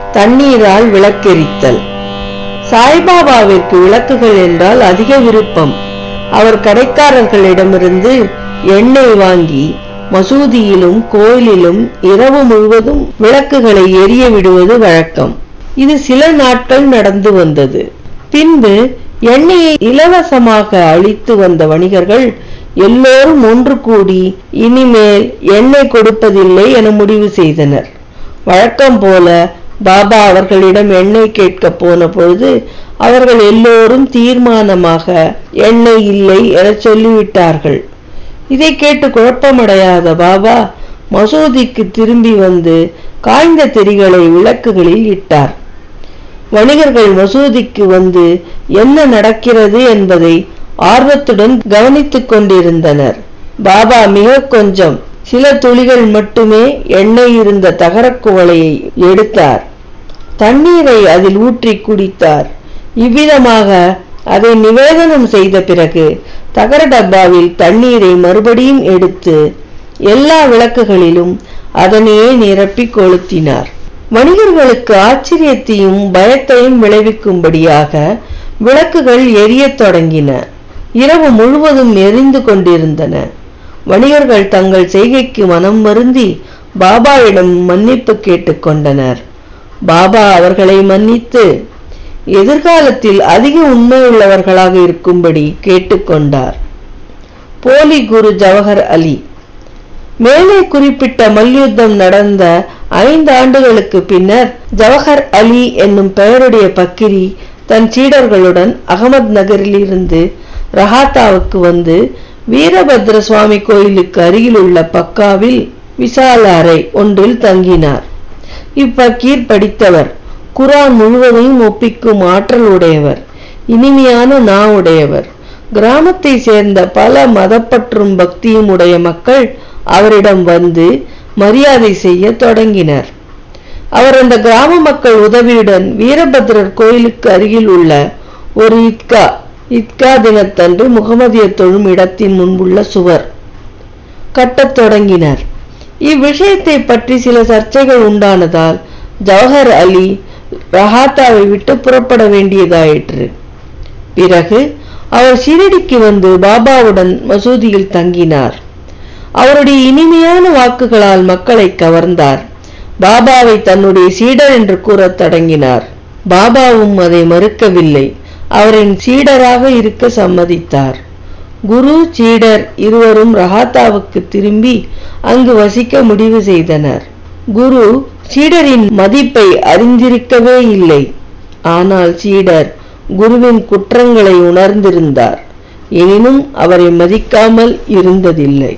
தண்ணீரால் விளக்கெரித்தல் சாய்பாபாவிற்கு விளக்குகள் என்றால் அதிக விருப்பம் அவர் கடைக்காரர்களிடமிருந்து எண்ணெய் வாங்கி மசூதியிலும் கோயிலிலும் இரவு முழுவதும் விளக்குகளை எரிய விடுவது வழக்கம் இது சில நாட்கள் நடந்து வந்தது பின்பு எண்ணெயை இலவசமாக அளித்து வந்த வணிகர்கள் எல்லோரும் ஒன்று கூடி இனிமேல் எண்ணெய் கொடுப்பதில்லை என முடிவு செய்தனர் வழக்கம் போல பாபா அவர்களிடம் எண்ணெய் கேட்க போன பொழுது அவர்கள் எல்லோரும் தீர்மானமாக எண்ணெய் இல்லை என சொல்லிவிட்டார்கள் இதை கேட்டு குழப்பமடையாத பாபா மசூதிக்கு திரும்பி வந்து காய்ந்த திரிகளை விளக்குகளில் இட்டார் வணிகர்கள் மசூதிக்கு வந்து என்ன நடக்கிறது என்பதை ஆர்வத்துடன் கவனித்துக் கொண்டிருந்தனர் பாபா மிக கொஞ்சம் சில துளிகள் மட்டுமே எண்ணெய் இருந்த தகரக் குவளையை எடுத்தார் தண்ணீரை அதில் ஊற்றி குடித்தார் இவ்விதமாக அதை நிவேதனம் செய்த பிறகு தகர டப்பாவில் தண்ணீரை மறுபடியும் எடுத்து எல்லா விளக்குகளிலும் அதனையே நிரப்பி கொளுத்தினார் வணிகர்களுக்கு ஆச்சரியத்தையும் பயத்தையும் விளைவிக்கும்படியாக விளக்குகள் எரியத் தொடங்கின இரவு முழுவதும் எரிந்து கொண்டிருந்தன வணிகர்கள் தங்கள் செய்கைக்கு மனம் வருந்தி பாபாவிடம் மன்னிப்பு கேட்டுக்கொண்டனர் பாபா அவர்களை மன்னித்து எதிர்காலத்தில் அதிக உண்மையுள்ளவர்களாக இருக்கும்படி கேட்டுக்கொண்டார் போலி குரு ஜவஹர் அலி மேலே குறிப்பிட்ட மல்யுத்தம் நடந்த ஐந்து ஆண்டுகளுக்கு பின்னர் ஜவஹர் அலி என்னும் பெயருடைய பக்கிரி தன் சீடர்களுடன் அகமது நகரில் இருந்து ரஹாத்தாவுக்கு வந்து வீரபத்ர சுவாமி கோயிலுக்கு அருகில் உள்ள பக்காவில் விசால அறை ஒன்றில் தங்கினார் இப்பக்கீர் படித்தவர் குரான் முழுவதையும் ஒப்பிக்கும் ஆற்றல் உடையவர் இனிமையான நா உடையவர் கிராமத்தை சேர்ந்த பல மதப்பற்றும் பக்தியும் உடைய மக்கள் அவரிடம் வந்து மரியாதை செய்ய தொடங்கினர் அவர் அந்த கிராம மக்கள் உதவியுடன் வீரபத்ரர் கோயிலுக்கு அருகில் உள்ள ஒரு இத்கா இத்கா தினத்தன்று முகமதிய தொழும் இடத்தின் முன்புள்ள சுவர் கட்டத் தொடங்கினர் இவ்விஷயத்தை பற்றி சில சர்ச்சைகள் உண்டானதால் ஜவஹர் அலி ரஹாத்தாவை விட்டு புறப்பட வேண்டியதாயிற்று பிறகு அவர் ஷிரடிக்கு வந்து பாபாவுடன் மசூதியில் தங்கினார் அவருடைய இனிமையான வாக்குகளால் மக்களை கவர்ந்தார் பாபாவை தன்னுடைய சீடர் என்று கூறத் தொடங்கினார் பாபாவும் அதை மறுக்கவில்லை அவரின் சீடராக இருக்க சம்மதித்தார் குரு சீடர் இருவரும் ரஹாத்தாவுக்கு திரும்பி அங்கு வசிக்க முடிவு செய்தனர் குரு சீடரின் மதிப்பை அறிந்திருக்கவே இல்லை ஆனால் சீடர் குருவின் குற்றங்களை உணர்ந்திருந்தார் எனினும் அவரை மதிக்காமல் இருந்ததில்லை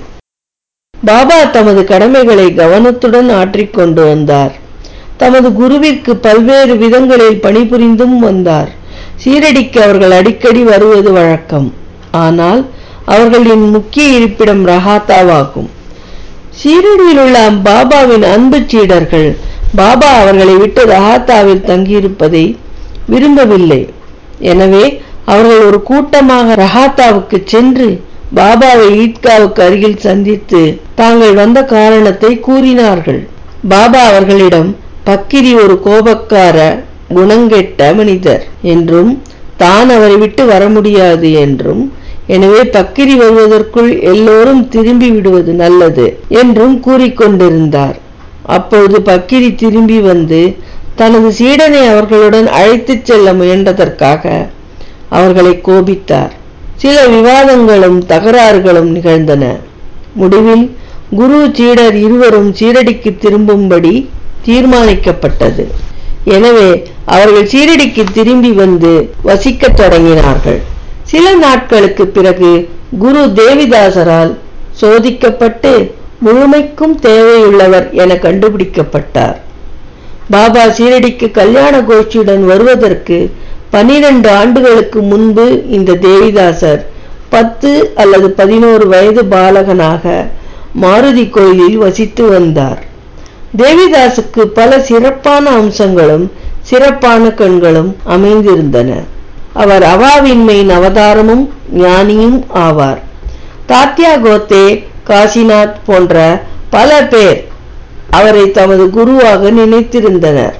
பாபா தமது கடமைகளை கவனத்துடன் ஆற்றிக் கொண்டு வந்தார் தமது குருவிற்கு பல்வேறு விதங்களில் பணிபுரிந்தும் வந்தார் சீரடிக்கு அவர்கள் அடிக்கடி வருவது வழக்கம் ஆனால் அவர்களின் முக்கிய இருப்பிடம் ரஹாத்தாவாகும் சீரடியில் உள்ள பாபாவின் அன்பு சீடர்கள் பாபா அவர்களை விட்டு ரஹாத்தாவில் தங்கியிருப்பதை விரும்பவில்லை எனவே அவர்கள் ஒரு கூட்டமாக ரஹாத்தாவுக்கு சென்று பாபாவை ஈத்காவுக்கு அருகில் சந்தித்து தாங்கள் வந்த காரணத்தை கூறினார்கள் பாபா அவர்களிடம் பக்கிரி ஒரு கோபக்கார குணங்கெட்ட மனிதர் என்றும் தான் அவரை விட்டு வர முடியாது என்றும் எனவே பக்கிரி வருவதற்குள் எல்லோரும் திரும்பி விடுவது நல்லது என்றும் கூறிக்கொண்டிருந்தார் அப்பொழுது பக்கிரி திரும்பி வந்து தனது சீடனை அவர்களுடன் அழைத்துச் செல்ல முயன்றதற்காக அவர்களை கோபித்தார் சில விவாதங்களும் தகராறுகளும் நிகழ்ந்தன முடிவில் குரு சீடர் இருவரும் சீரடிக்கு திரும்பும்படி தீர்மானிக்கப்பட்டது எனவே அவர்கள் சீரடிக்கு திரும்பி வந்து வசிக்கத் தொடங்கினார்கள் சில நாட்களுக்கு பிறகு குரு தேவிதாசரால் சோதிக்கப்பட்டு முழுமைக்கும் தேவையுள்ளவர் என கண்டுபிடிக்கப்பட்டார் பாபா சீரடிக்கு கல்யாண கோஷ்டியுடன் வருவதற்கு பனிரெண்டு ஆண்டுகளுக்கு முன்பு இந்த தேவிதாசர் பத்து அல்லது பதினோரு வயது பாலகனாக மாருதி கோயிலில் வசித்து வந்தார் தேவிதாசுக்கு பல சிறப்பான அம்சங்களும் சிறப்பான கண்களும் அமைந்திருந்தன அவர் அவாவின்மையின் அவதாரமும் ஞானியும் ஆவார் தாத்யா கோத்தே காசிநாத் போன்ற பல பேர் அவரை தமது குருவாக நினைத்திருந்தனர்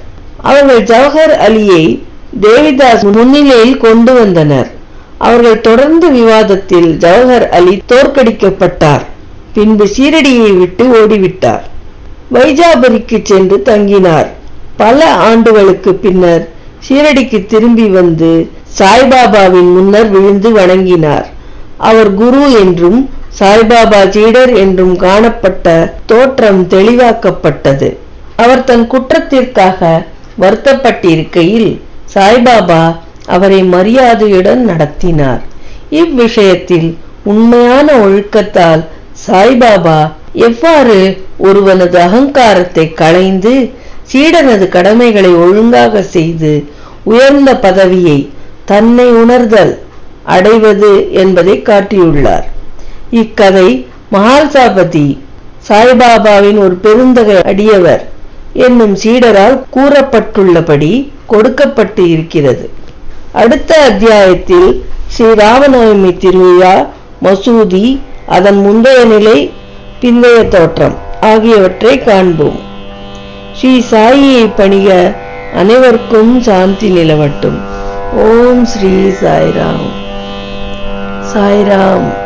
அவர்கள் ஜவஹர் அலியை தேவிதாஸ் முன்னிலையில் கொண்டு வந்தனர் அவர்கள் தொடர்ந்த விவாதத்தில் ஜவஹர் அலி தோற்கடிக்கப்பட்டார் பின்பு சீரடியை விட்டு ஓடிவிட்டார் வைஜாபுரிக்கு சென்று தங்கினார் பல ஆண்டுகளுக்கு பின்னர் சீரடிக்கு திரும்பி வந்து சாய்பாபாவின் முன்னர் விழுந்து வணங்கினார் அவர் குரு என்றும் சாய்பாபா சீடர் என்றும் காணப்பட்ட தோற்றம் தெளிவாக்கப்பட்டது அவர் தன் குற்றத்திற்காக வருத்தப்பட்டிருக்கையில் சாய்பாபா அவரை மரியாதையுடன் நடத்தினார் இவ்விஷயத்தில் உண்மையான ஒழுக்கத்தால் சாய்பாபா எவ்வாறு ஒருவனது அகங்காரத்தை களைந்து சீடனது கடமைகளை ஒழுங்காக செய்து உயர்ந்த பதவியை தன்னை உணர்தல் அடைவது என்பதை காட்டியுள்ளார் இக்கதை மகால்சாபதி சாய்பாபாவின் ஒரு பெருந்தகை அடியவர் என்னும் சீடரால் கூறப்பட்டுள்ளபடி கொடுக்கப்பட்டு இருக்கிறது அடுத்த அத்தியாயத்தில் ஸ்ரீ ராமநவமி திருவிழா மசூதி அதன் முந்தைய நிலை பிந்தைய தோற்றம் ஆகியவற்றை காண்போம் ஸ்ரீ சாயியை பணிக அனைவருக்கும் சாந்தி நிலவட்டும் ஓம் ஸ்ரீ சாய்ராம் சாய்ராம்